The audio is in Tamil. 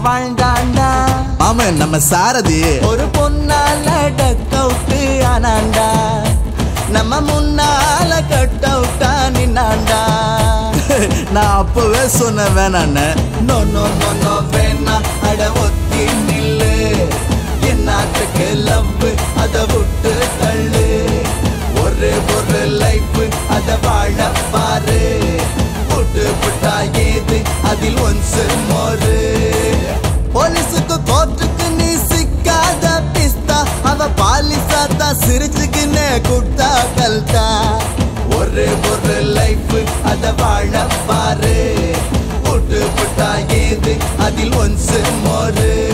வாழ்ந்தாண்டா மாம நம்ம சாரதி ஒரு பொண்ணால டக் அவுட்டு ஆனாண்டா நம்ம முன்னால கட் அவுட்டா நின்னாண்டா நான் அப்பவே சொன்ன வேணான்னு நோ நோ நோ நோ வேணா அட ஒத்தி நில்லு என்னாத்துக்கு லவ் அத விட்டு தள்ளு ஒரு ஒரு லைஃப் அத வாழ பாரு விட்டு விட்டா ஏது அதில் ஒன்சு மோரு போலீஸுக்கு கோர்ட்டுக்கு நீ சிக்காத பிஸ்தா அவ பாலிசா தான் சிரிச்சுக்குன்னு குட்டா கல்தா ஒரு ஒரு லைஃப் அத வாழ பாரு விட்டு விட்டா ஏது அதில் ஒன்சு மோரு